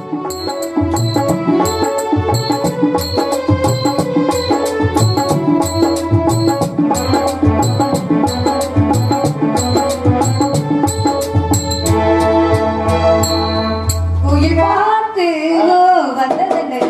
உயிர் பார்த்து வந்ததென்ன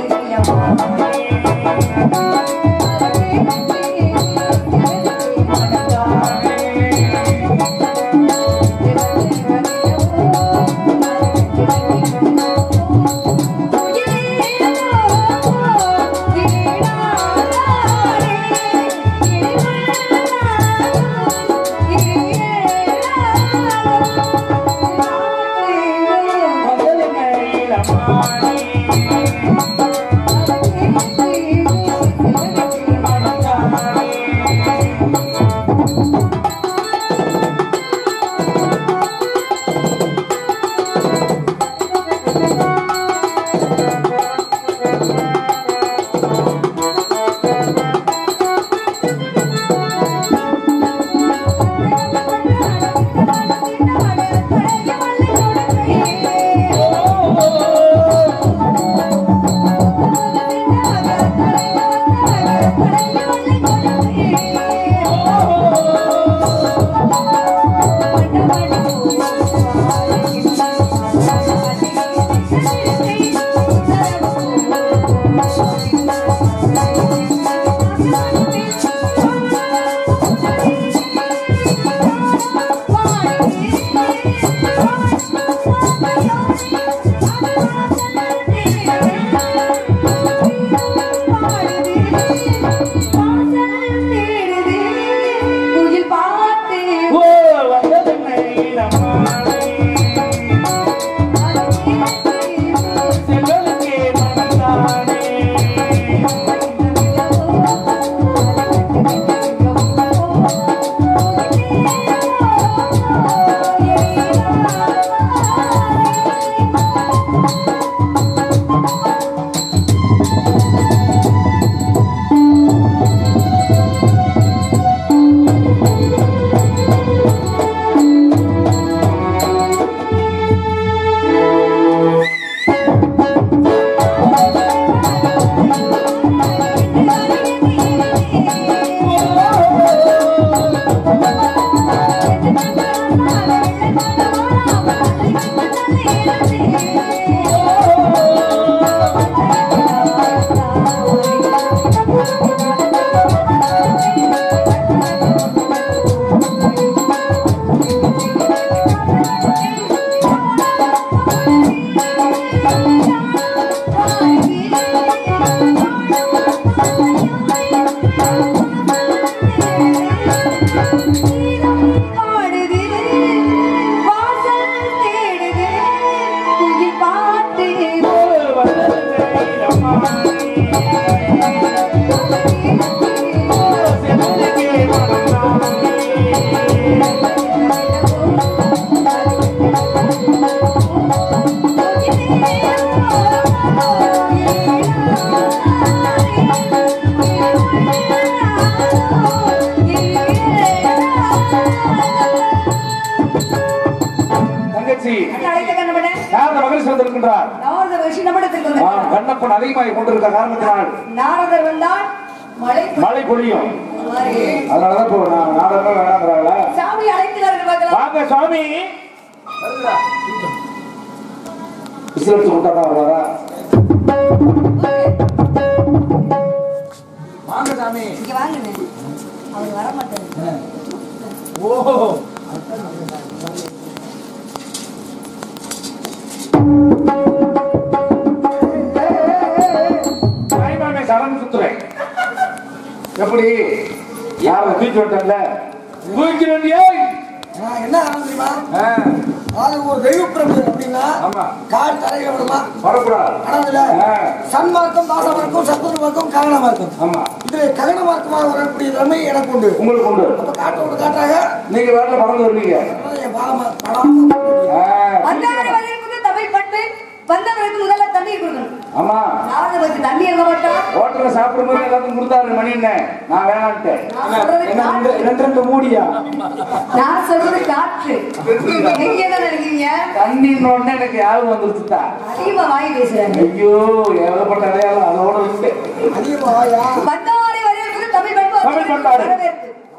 உயிர் பார்த்து ஓ வந்ததென்ன இளமானே செல்வனுக்கே மனந்தானே பாடுது வாசல் தேடுது உயிர் பார்த்து ஓ வந்ததென்ன இளமானே செல்வனுக்கே மனந்தானே தங்கச்சி அழைத்த கண்ணப்பட யார் அந்த மகிழ்ச்சி வந்திருக்கின்றார் நாரத ரிஷி நம்மிடத்திற்கு ஆ, வந்தார். கண்ணப்பன் அதிகமாக கொண்டிருக்க காரணத்தினால் நாரதர் வந்தால் மழை மழை பொழியும் மாறி. அதனாலதான் இப்போ நான் நாடகமே வேணாங்கிறாங்களா சாமி அழைக்கிறார்கள் பார்க்கலாம் வாங்க சுவாமி விசிலடிச்சு விட்டாதான் வருவாரா வாங்க சாமி இங்க வாங்கண்ணே அவர் வர மாட்டாரு ஓ தாய்மாமே சரண் சுத்துறேன் எப்படி யாரை தூக்கி விட்டல தூக்கி வண்டியா ஆ, என்ன ஆனது தெரியுமா அது ஒரு தெய்வ பிரபு அப்படின்னா ஆமா கால் தலையில விடுமா வரக்கூடாது ஆனதுல ஆ. சன்மார்க்கம் தாசமார்க்கம் சத்துருமார்க்கம் ககனமார்க்கம் ஆமா இதுல ககனமார்க்கமாக வரக்கூடிய திறமை எனக்கு உண்டு உங்களுக்கு உண்டு அப்ப காட்டு விட்டு காட்டாக நீங்க வேலை மறந்து வருவீங்க என் பாலமா படம் ஆ, வந்தவரை வரவேற்பது தமிழ் பண்பு வந்தவருக்கு முதல்ல தண்ணீர் கொடுக்கணும் ஆமா நாரதருக்கு தண்ணி இருக்க மாட்டான் ஹோட்டல்ல சாப்பிடும்போது எல்லாத்தையும் கொடுத்தாரு மணி என்ன நான் வேணான்ட்டேன் நான் சொல்றது என்ன ரெண்டு காற்று. ரெண்டு ரெண்டு மூடியா நான் சொல்றது காற்று நீங்க என்ன நினைக்கிறீங்க தண்ணின்னு உடனே எனக்கு யாரும் வந்துருச்சுட்டா அதிகமா வாங்கி பேசுறாங்க ஐயோ ஏகப்பட்ட அடையாளம் அதோட விட்டு அதிகமா வாயா பத்தாரை வரவேற்பது தமிழ் பண்பாடு தமிழ் பண்பாடு. வரவேற்பு